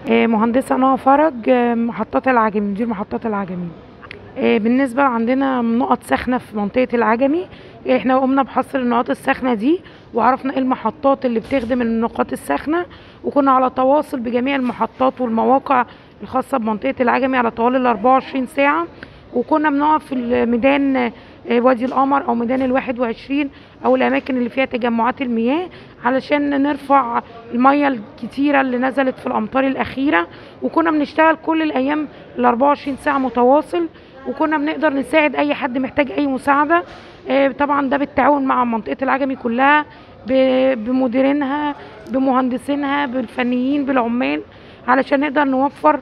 آه، مهندسة نوى فرج آه، محطات العجمي مدير محطات العجمي آه، بالنسبة عندنا نقط ساخنة في منطقة العجمي احنا قمنا بحصر النقاط الساخنة دي وعرفنا ايه المحطات اللي بتخدم النقاط الساخنة وكنا على تواصل بجميع المحطات والمواقع الخاصة بمنطقة العجمي على طوال ال 24 ساعة وكنا بنقف في الميدان آه، وادي القمر او ميدان الواحد وعشرين او الاماكن اللي فيها تجمعات المياه علشان نرفع المية الكتيرة اللي نزلت في الامطار الاخيرة وكنا بنشتغل كل الايام ال 24 ساعة متواصل وكنا بنقدر نساعد اي حد محتاج اي مساعدة آه، طبعا ده بالتعاون مع منطقة العجمي كلها ب- بمديرينها بمهندسينها بالفنيين بالعمال علشان نقدر نوفر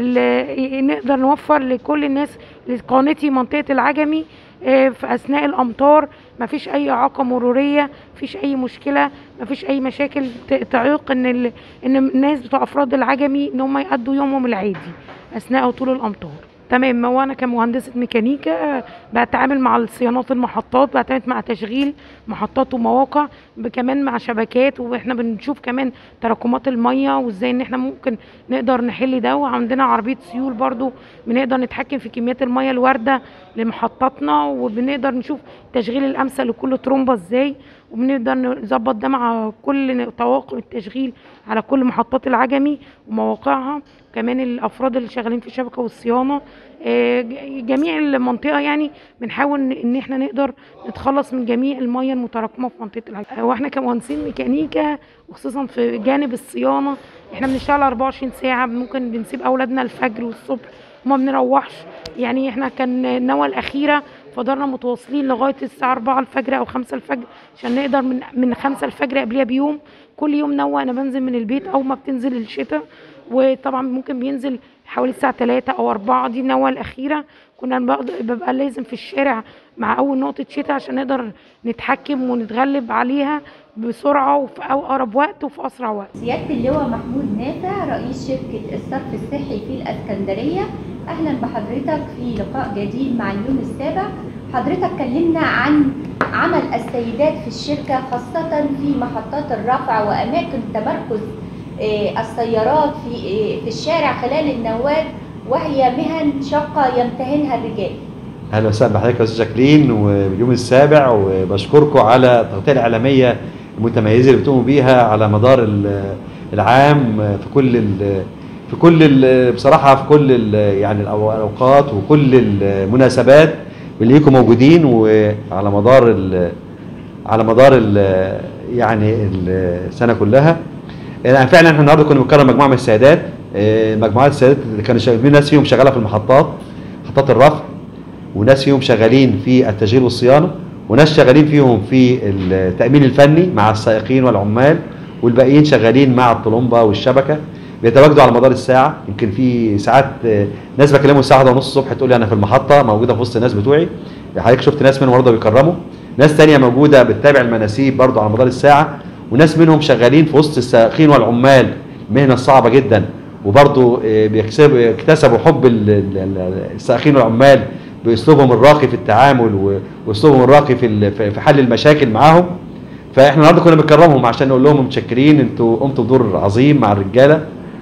ال- نقدر نوفر لكل الناس لقانتي منطقة العجمي آه، في أثناء الأمطار مفيش أي إعاقة مرورية مفيش أي مشكلة مفيش أي مشاكل ت- تعيق إن ال... إن الناس بتوع أفراد العجمي إن هم يأدوا يومهم العادي أثناء طول الأمطار تمام هو انا كمهندسه ميكانيكا بتعامل مع الصيانات المحطات بتعامل مع تشغيل محطات ومواقع ب- كمان مع شبكات واحنا بنشوف كمان تراكمات الميه وازاي ان احنا ممكن نقدر نحل ده وعندنا عربيه سيول برضو بنقدر نتحكم في كميات الميه الوارده لمحطاتنا وبنقدر نشوف التشغيل الامثل لكل ترومبه ازاي وبنقدر نظبط ده مع كل طواقم التشغيل على كل محطات العجمي ومواقعها كمان الافراد اللي شغالين في الشبكه والصيانه آه، ج- جميع المنطقه يعني بنحاول ان إن احنا نقدر نتخلص من جميع الميه المتراكمه في منطقه العجمي واحنا كمهندسين ميكانيكا وخصوصا في جانب الصيانه احنا بنشتغل 24 ساعه ممكن بنسيب اولادنا الفجر والصبح وما بنروحش يعني احنا كان النوى الاخيره فضلنا متواصلين لغايه الساعه 4 الفجر او 5 الفجر عشان نقدر من من 5 الفجر قبلها بيوم كل يوم نوى انا بنزل من البيت او ما بتنزل الشتاء وطبعا ممكن بينزل حوالي الساعه 3 او 4 دي النوى الاخيره كنا بقد- ببقى لازم في الشارع مع اول نقطه شتاء عشان نقدر نتحكم ونتغلب عليها بسرعه وفي اقرب وقت وفي اسرع وقت سيادة اللواء محمود نافع رئيس شركة الصرف الصحي في الإسكندرية أهلا بحضرتك في لقاء جديد مع اليوم السابع حضرتك كلمنا عن عمل السيدات في الشركة خاصة في محطات الرفع وأماكن تمركز آه، السيارات في آه، في الشارع خلال النواه وهي مهن شاقة يمتهنها الرجال اهلا وسهلا بحضرتك يا استاذ جاكلين واليوم السابع وبشكركم على التغطيه الاعلاميه المتميزه اللي بتقوموا بيها على مدار ال- العام في كل ال- في كل ال- بصراحه في كل ال- يعني الأو- الاوقات وكل المناسبات بنلاقيكم موجودين وعلى مدار ال- على مدار ال- يعني السنه كلها يعني فعلا احنا النهارده كنا بنكرم مجموعه من السيدات آه، مجموعات السيدات اللي كانوا شغالين ناس فيهم شغاله في المحطات محطات الرفع وناس فيهم شغالين في التشغيل والصيانه وناس شغالين فيهم في التامين الفني مع السائقين والعمال والباقيين شغالين مع الطلمبه والشبكه بيتواجدوا على مدار الساعه يمكن في ساعات آه، ناس بكلمهم الساعه 1 ونص الصبح تقول لي انا في المحطه موجوده في وسط الناس بتوعي حضرتك شفت ناس منهم برضه بيكرموا ناس تانية موجوده بتتابع المناسيب برضه على مدار الساعه وناس منهم شغالين في وسط السائقين والعمال المهنه الصعبه جدا وبرضه آه، بيكسبوا يكتسبوا حب ال- ال- ال- السائقين والعمال باسلوبهم الراقي في التعامل و- واسلوبهم الراقي في ال- في في حل المشاكل معاهم فاحنا النهارده كنا بنكرمهم عشان نقول لهم متشكرين انتوا قمتوا بدور عظيم مع الرجاله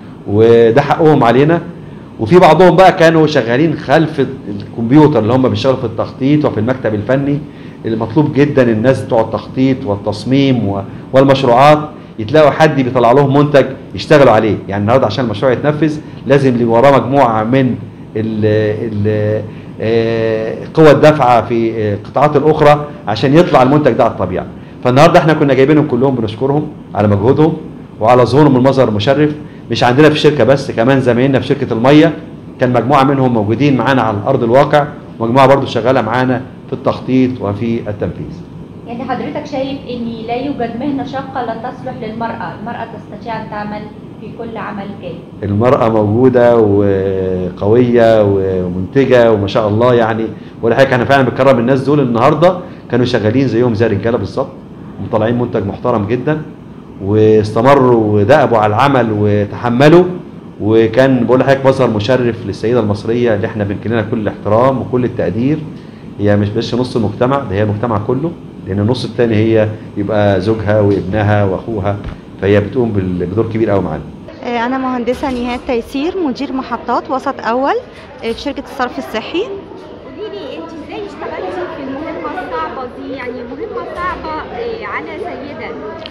وده حقهم علينا وفي بعضهم بقى كانوا شغالين خلف الكمبيوتر اللي هم بيشتغلوا في التخطيط وفي المكتب الفني المطلوب جدا الناس بتوع التخطيط والتصميم و- والمشروعات يتلاقوا حد بيطلع لهم منتج يشتغلوا عليه يعني النهارده عشان المشروع يتنفذ لازم يبقى وراه مجموعه من ال ال آه، قوى الدفعه في آه، القطاعات الاخرى عشان يطلع المنتج ده على الطبيعه فالنهارده احنا كنا جايبينهم كلهم بنشكرهم على مجهودهم وعلى ظهورهم المظهر المشرف مش عندنا في الشركه بس كمان زمايلنا في شركه الميه كان مجموعه منهم موجودين معانا على ارض الواقع ومجموعه برضو شغاله معانا في التخطيط وفي التنفيذ يعني حضرتك شايف ان لا يوجد مهنة شاقة لا تصلح للمرأة المرأة تستطيع ان تعمل في كل عمل كامل المرأة موجودة وقوية ومنتجة وما شاء الله يعني ولا حاجة احنا فعلا بنكرم الناس دول النهاردة كانوا شغالين زيهم زي الرجالة بالظبط ومطلعين منتج محترم جدا واستمروا ودأبوا على العمل وتحملوا وكان بقول لحضرتك مظهر مشرف للسيدة المصرية اللي احنا بنكن لها كل الاحترام وكل التقدير هي مش بس نص المجتمع ده هي المجتمع كله لان النص الثاني هي يبقى زوجها وابنها واخوها فهي بتقوم بال- بدور كبير قوي معانا آه، أنا مهندسة نهاد تيسير مدير محطات وسط أول آه، في شركة الصرف الصحي قولي لي انت ازاي اشتغلتي في المهمه الصعبه دي يعني مهمه صعبه آه، على سيده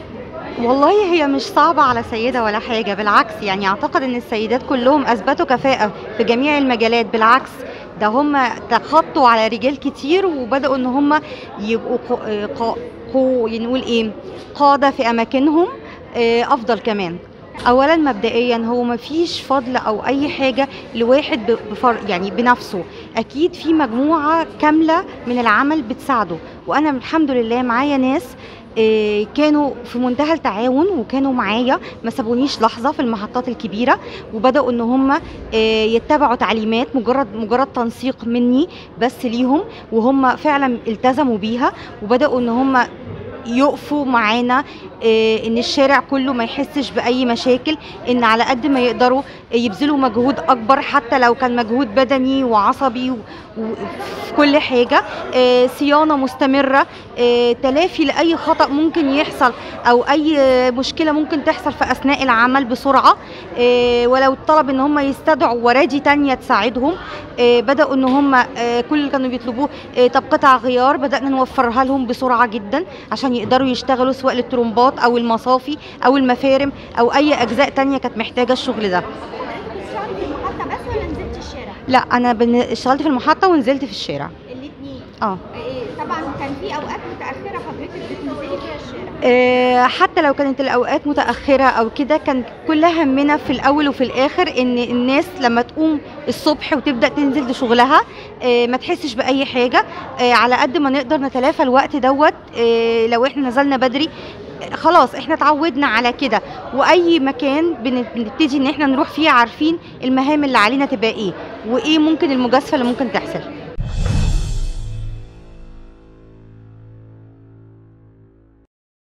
والله هي مش صعبة على سيدة ولا حاجة بالعكس يعني أعتقد أن السيدات كلهم أثبتوا كفاءة في جميع المجالات بالعكس ده هم تخطوا على رجال كتير وبدأوا أن هم يبقوا قو آه، قا قو نقول إيه قادة في أماكنهم آه، أفضل كمان اولا مبدئيا هو ما فيش فضل او اي حاجه لواحد ب- بفر يعني بنفسه اكيد في مجموعه كامله من العمل بتساعده وانا الحمد لله معايا ناس آه، كانوا في منتهى التعاون وكانوا معايا ما سابونيش لحظه في المحطات الكبيره وبداوا ان هم آه، يتبعوا تعليمات مجرد مجرد تنسيق مني بس ليهم وهم فعلا التزموا بيها وبداوا ان هم يقفوا معانا آه، ان الشارع كله ما يحسش باي مشاكل ان على قد ما يقدروا يبذلوا مجهود اكبر حتى لو كان مجهود بدني وعصبي و- وفي كل حاجه آه، صيانه مستمره آه، تلافي لاي خطا ممكن يحصل او اي مشكله ممكن تحصل في اثناء العمل بسرعه آه، ولو طلب ان هم يستدعوا ورادي تانية تساعدهم آه، بداوا ان هم آه، كل اللي كانوا بيطلبوه آه، طب قطع غيار بدانا نوفرها لهم بسرعه جدا عشان يقدروا يشتغلوا سواء للترومبات او المصافي او المفارم او اي اجزاء تانية كانت محتاجه الشغل ده بتشتغلي في المحطه بس ولا نزلتي الشارع لا انا بن- اشتغلت في المحطه ونزلت في الشارع الاثنين اه طبعا كان في اوقات متاخره حضرتك بتنزلي فيها الشارع آه، حتى لو كانت الاوقات متاخره او كده كان كل همنا في الاول وفي الاخر ان الناس لما تقوم الصبح وتبدا تنزل لشغلها آه، ما تحسش باي حاجه آه، على قد ما نقدر نتلافى الوقت دوت آه، لو احنا نزلنا بدري آه، خلاص احنا اتعودنا على كده واي مكان بن- بنبتدي ان احنا نروح فيه عارفين المهام اللي علينا تبقى ايه وايه ممكن المجازفه اللي ممكن تحصل